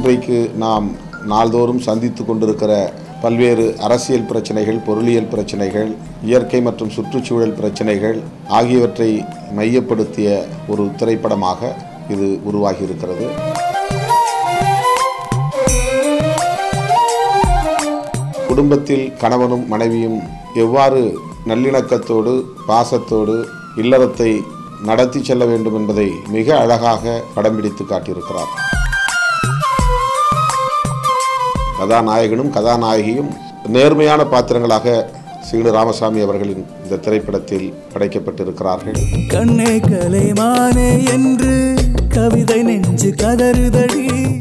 இன்றைக்கு நாம் நாள்தோறும் சந்தித்து கொண்டிருக்கிற பல்வேறு அரசியல் பிரச்சனைகள் பொருளியல் பிரச்சனைகள் இயற்கை மற்றும் சுற்றுச்சூழல் பிரச்சனைகள் ஆகியவற்றை மையப்படுத்திய ஒரு திரைப்படமாக இது உருவாகி இருக்கிறது குடும்பத்தில் கணவனும் மனைவியும் எவ்வாறு நல்லிணக்கத்தோடு பாசத்தோடு இல்லறத்தை நடத்தி செல்ல வேண்டும் என்பதை மிக அழகாக படம் பிடித்து காட்டியிருக்கிறார் கதாநாயகனும் கதாநாயகியும் நேர்மையான பாத்திரங்களாக சீனு ராமசாமி அவர்களின் இந்த திரைப்படத்தில் படைக்கப்பட்டிருக்கிறார்கள் கண்ணே கலைமானே என்று கவிதை நெஞ்சு கதறுதடி